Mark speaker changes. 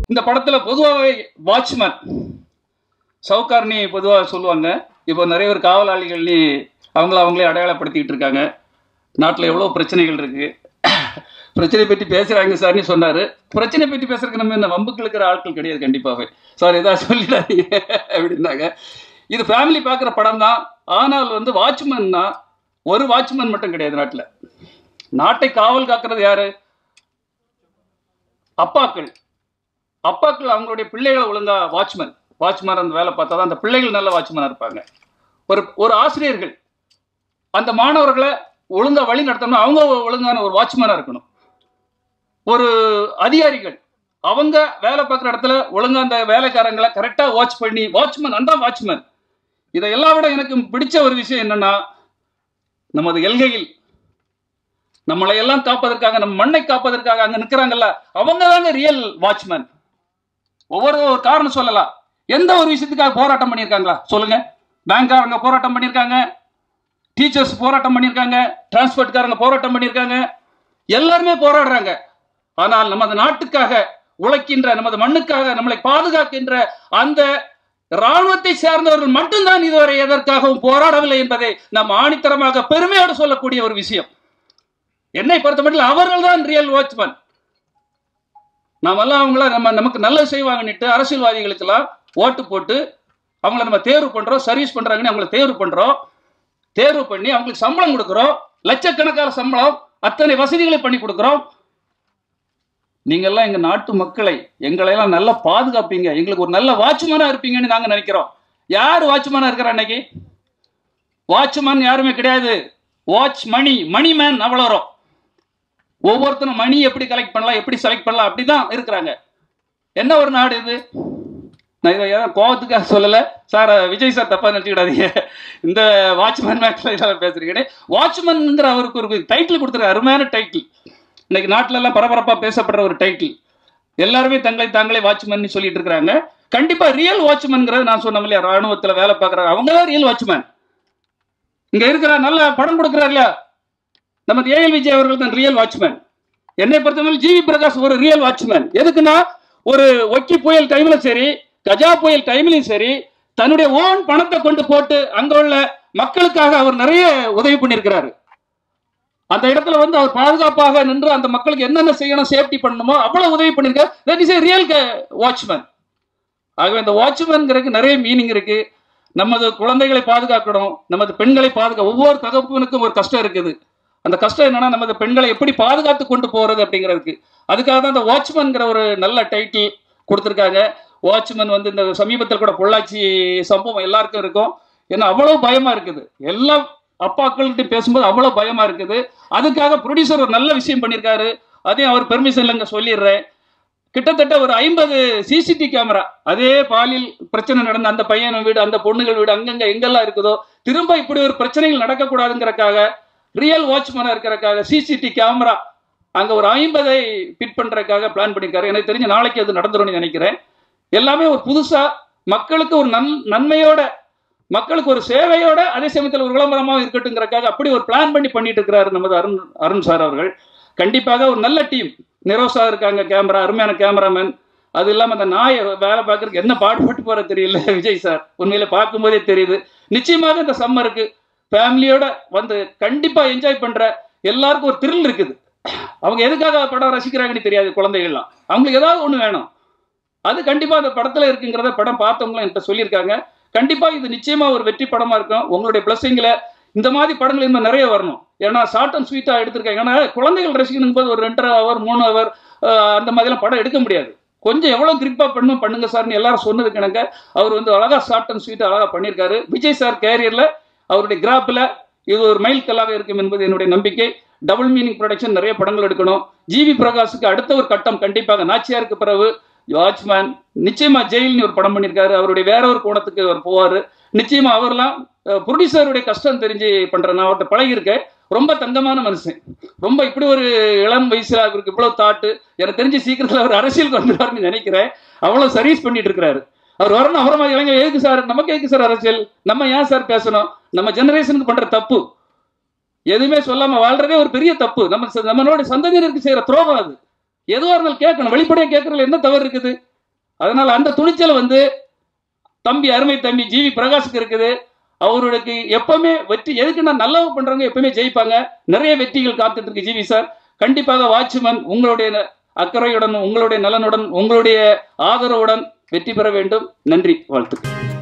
Speaker 1: இந்த படத்துல பொதுவாகவே வாட்ச்மேன் சவுகார்னி பொதுவாக சொல்லுவாங்க இப்போ நிறைய பேர் காவலாளிகள்னு அவங்கள அவங்களே அடையாளப்படுத்திக்கிட்டு இருக்காங்க நாட்டில் எவ்வளோ பிரச்சனைகள் இருக்கு பிரச்சனை பற்றி பேசுறாங்க சார்னு சொன்னாரு பிரச்சனை பற்றி பேசுறதுக்கு நம்ம இந்த வம்புக்கு இருக்கிற ஆட்கள் கிடையாது கண்டிப்பாகவே சார் ஏதாவது சொல்லிடாதீங்க அப்படின்னாங்க இது ஃபேமிலி பார்க்குற படம் தான் ஆனால் வந்து வாட்ச்மேன்னா ஒரு வாட்ச்மேன் மட்டும் கிடையாது நாட்டில் நாட்டை காவல் காக்கிறது யாரு அப்பாக்கள் அப்பாக்கள் அவங்களுடைய பிள்ளைகளை ஒழுங்கா வாட்ச்மேன் வாட்ச்மேன் அந்த வேலை பார்த்தா தான் அந்த பிள்ளைகள் நல்ல வாட்ச்மேனாக இருப்பாங்க ஒரு ஒரு ஆசிரியர்கள் அந்த மாணவர்களை ஒழுங்கா வழி நடத்தணும் அவங்க ஒழுங்கான ஒரு வாட்ச்மேனாக இருக்கணும் ஒரு அதிகாரிகள் அவங்க வேலை பார்க்குற இடத்துல ஒழுங்கா அந்த வேலைக்காரங்களை கரெக்டாக வாட்ச் பண்ணி வாட்ச்மேன் அந்த வாட்ச்மேன் இதை எல்லாம் விட எனக்கு பிடிச்ச ஒரு விஷயம் என்னன்னா நமது எல்கையில் நம்மளை எல்லாம் காப்பதற்காக நம்ம மண்ணை காப்பதற்காக அங்க நிக்கிறாங்கல்ல அவங்க தாங்க ரியல் வாட்ச்மேன் ஒவ்வொரு ஒரு காரணம் சொல்லலாம் எந்த ஒரு விஷயத்துக்காக போராட்டம் பண்ணியிருக்காங்களா சொல்லுங்க பேங்க்காரங்க போராட்டம் பண்ணியிருக்காங்க டீச்சர்ஸ் போராட்டம் பண்ணியிருக்காங்க டிரான்ஸ்போர்ட்காரங்க போராட்டம் பண்ணியிருக்காங்க எல்லாருமே போராடுறாங்க ஆனால் நமது நாட்டுக்காக உழைக்கின்ற நமது மண்ணுக்காக நம்மளை பாதுகாக்கின்ற அந்த ராணுவத்தை சேர்ந்தவர்கள் மட்டும்தான் இதுவரை எதற்காகவும் போராடவில்லை என்பதை நாம் ஆணித்தரமாக பெருமையோடு சொல்லக்கூடிய ஒரு விஷயம் என்னை பொறுத்த மட்டும் அவர்கள் தான் ரியல் வாட்ச்மேன் நாமெல்லாம் அவங்கள நம்ம நமக்கு நல்லது செய்வாங்கன்னுட்டு அரசியல்வாதிகளுக்கெல்லாம் ஓட்டு போட்டு அவங்கள நம்ம தேர்வு பண்றோம் சர்வீஸ் பண்றாங்கன்னு அவங்கள தேர்வு பண்றோம் தேர்வு பண்ணி அவங்களுக்கு சம்பளம் கொடுக்குறோம் லட்சக்கணக்கான சம்பளம் அத்தனை வசதிகளை பண்ணி கொடுக்குறோம் நீங்கெல்லாம் எங்க நாட்டு மக்களை எங்களையெல்லாம் நல்லா பாதுகாப்பீங்க எங்களுக்கு ஒரு நல்ல வாட்ச்மேனா இருப்பீங்கன்னு நாங்க நினைக்கிறோம் யார் வாட்ச்மேனா இருக்கிறா அன்னைக்கு வாட்ச்மேன் யாருமே கிடையாது வாட்ச் மணி மணி மேன் அவ்வளோ வரும் ஒவ்வொருத்தரும் மணி எப்படி கலெக்ட் பண்ணலாம் எப்படி செலக்ட் பண்ணலாம் அப்படிதான் இருக்கிறாங்க என்ன ஒரு நாடு இது நான் இதை ஏதாவது கோவத்துக்காக சொல்லலை சார் விஜய் சார் தப்பா நினச்சிக்கிடாதீங்க இந்த வாட்ச்மேன் மேட்ச்ல இதெல்லாம் பேசுறீங்கன்னு வாட்ச்மேன்ங்கிற அவருக்கு ஒரு டைட்டில் கொடுத்துருக்க அருமையான டைட்டில் இன்னைக்கு நாட்டுல எல்லாம் பரபரப்பாக பேசப்படுற ஒரு டைட்டில் எல்லாருமே தங்களை தாங்களே வாட்ச்மேன் சொல்லிட்டு இருக்கிறாங்க கண்டிப்பா ரியல் வாட்ச்மேன்ங்கிறது நான் சொன்ன இல்லையா ராணுவத்துல வேலை பார்க்குறாங்க அவங்க தான் ரியல் வாட்ச்மேன் இங்க இருக்கிற நல்ல படம் கொடுக்குறாரு இல்லையா நமது ஏஎல் விஜய் அவர்கள் தான் ரியல் வாட்ச்மேன் என்னை பொறுத்தவரை ஜிவி பிரகாஷ் ஒரு ரியல் வாட்ச்மேன் எதுக்குன்னா ஒரு ஒக்கி புயல் டைம்ல சரி கஜா புயல் டைம்லயும் சரி தன்னுடைய ஓன் பணத்தை கொண்டு போட்டு அங்க உள்ள மக்களுக்காக அவர் நிறைய உதவி பண்ணியிருக்கிறாரு அந்த இடத்துல வந்து அவர் பாதுகாப்பாக நின்று அந்த மக்களுக்கு என்னென்ன செய்யணும் சேஃப்டி பண்ணணுமோ அவ்வளவு உதவி பண்ணியிருக்காரு that is a real watchman ஆகவே இந்த வாட்ச்மேன்ங்கிறதுக்கு நிறைய மீனிங் இருக்கு நமது குழந்தைகளை பாதுகாக்கணும் நமது பெண்களை பாதுகா ஒவ்வொரு தகப்பனுக்கும் ஒரு கஷ்டம் இருக்குது அந்த கஷ்டம் என்னன்னா நமது பெண்களை எப்படி பாதுகாத்து கொண்டு போறது அப்படிங்கிறதுக்கு அதுக்காக தான் இந்த வாட்ச்மேன்ங்கிற ஒரு நல்ல டைட்டில் கொடுத்துருக்காங்க வாட்ச்மேன் வந்து இந்த சமீபத்தில் கூட பொள்ளாச்சி சம்பவம் எல்லாருக்கும் இருக்கும் ஏன்னா அவ்வளவு பயமா இருக்குது எல்லா அப்பாக்கள்கிட்ட பேசும்போது அவ்வளவு பயமா இருக்குது அதுக்காக ப்ரொடியூசர் ஒரு நல்ல விஷயம் பண்ணியிருக்காரு அதையும் அவர் பெர்மிஷன்ல இங்க சொல்லிடுறேன் கிட்டத்தட்ட ஒரு ஐம்பது சிசிடி கேமரா அதே பாலியல் பிரச்சனை நடந்த அந்த பையன் வீடு அந்த பொண்ணுகள் வீடு அங்கங்க எங்கெல்லாம் இருக்குதோ திரும்ப இப்படி ஒரு பிரச்சனைகள் நடக்கக்கூடாதுங்கிறக்காக ரியல் வாட்ச்மேனா இருக்கிறக்காக சிசிடி கேமரா அங்க ஒரு ஐம்பதை ஃபிட் பண்றதுக்காக பிளான் பண்ணியிருக்காரு எனக்கு தெரிஞ்ச நாளைக்கு அது நடந்துரும்னு நினைக்கிறேன் எல்லாமே ஒரு புதுசா மக்களுக்கு ஒரு நன் நன்மையோட மக்களுக்கு ஒரு சேவையோட அதே சமயத்தில் ஒரு விளம்பரமாக இருக்கட்டுங்கிறக்காக அப்படி ஒரு பிளான் பண்ணி பண்ணிட்டு இருக்கிறாரு நமது அருண் அருண் சார் அவர்கள் கண்டிப்பாக ஒரு நல்ல டீம் நிரோசா இருக்காங்க கேமரா அருமையான கேமராமேன் அது இல்லாமல் அந்த நாயை வேலை பார்க்கறதுக்கு என்ன பாடுபட்டு போற தெரியல விஜய் சார் உண்மையில பார்க்கும்போதே தெரியுது நிச்சயமாக இந்த சம்மருக்கு ஃபேமிலியோட வந்து கண்டிப்பா என்ஜாய் பண்ற எல்லாருக்கும் ஒரு த்ரில் இருக்குது அவங்க எதுக்காக படம் ரசிக்கிறாங்கன்னு தெரியாது குழந்தைகள்லாம் அவங்களுக்கு ஏதாவது ஒன்று வேணும் அது கண்டிப்பா அந்த படத்துல இருக்குங்கிறத படம் பார்த்தவங்களும் என்கிட்ட சொல்லியிருக்காங்க கண்டிப்பா இது நிச்சயமா ஒரு வெற்றி படமா இருக்கும் உங்களுடைய பிளஸிங்ல இந்த மாதிரி படங்கள் இன்னும் நிறைய வரணும் ஏன்னா ஷார்ட் அண்ட் ஸ்வீட்டா எடுத்திருக்காங்க ஏன்னா குழந்தைகள் ரசிக்கணும் போது ஒரு ரெண்டரை ஹவர் மூணு ஹவர் அந்த மாதிரிலாம் படம் எடுக்க முடியாது கொஞ்சம் எவ்வளவு கிரிப்பா பண்ணும் பண்ணுங்க சார்னு எல்லாரும் சொன்னது கணக்க அவர் வந்து அழகா ஷார்ட் அண்ட் ஸ்வீட் அழகா பண்ணியிருக்காரு விஜய் சார் கேரியர்ல அவருடைய கிராப்ல இது ஒரு மைல் கல்லாக இருக்கும் என்பது என்னுடைய நம்பிக்கை டபுள் மீனிங் ப்ரொடக்ஷன் நிறைய படங்கள் எடுக்கணும் ஜிவி பிரகாஷுக்கு அடுத்த ஒரு கட்டம் கண்டிப்பாக நாச்சியாருக்கு பிறகு வாட்ச்மேன் நிச்சயமா ஜெயில்னு ஒரு படம் பண்ணியிருக்காரு அவருடைய வேற ஒரு கோணத்துக்கு அவர் போவார் நிச்சயமா அவர்லாம் ப்ரொடியூசருடைய கஷ்டம் தெரிஞ்சு பண்ற நான் அவர்கிட்ட பழகியிருக்கேன் ரொம்ப தங்கமான மனுஷன் ரொம்ப இப்படி ஒரு இளம் வயசுல அவருக்கு இவ்வளவு தாட்டு எனக்கு தெரிஞ்சு சீக்கிரத்தில் அவர் அரசியலுக்கு வந்துடுவார்னு நினைக்கிறேன் அவ்வளவு சர்வீஸ் பண்ணிட்டு இருக்கிறாரு அவர் வரணும் அப்புறமா இளைஞர் எதுக்கு சார் நமக்கு எதுக்கு சார் அரசியல் நம்ம ஏன் சார் பேசணும் நம்ம ஜெனரேஷனுக்கு பண்ற தப்பு எதுவுமே சொல்லாம வாழ்றதே ஒரு பெரிய தப்பு நம்ம நம்மளோட சந்ததியினருக்கு செய்யற துரோகம் அது எதுவாக இருந்தாலும் கேட்கணும் வெளிப்படையாக கேட்கறதுல என்ன தவறு இருக்குது அதனால அந்த துணிச்சல் வந்து தம்பி அருமை தம்பி ஜிவி பிரகாஷுக்கு இருக்குது அவருக்கு எப்பவுமே வெற்றி எதுக்குன்னா நல்லவ பண்றவங்க எப்பவுமே ஜெயிப்பாங்க நிறைய வெற்றிகள் காத்துட்டு இருக்கு ஜிவி சார் கண்டிப்பாக வாட்ச்மேன் உங்களுடைய ந- அக்கறையுடன் உங்களுடைய நலனுடன் உங்களுடைய ஆதரவுடன் வெற்றி பெற வேண்டும் நன்றி வாழ்த்துக்கள்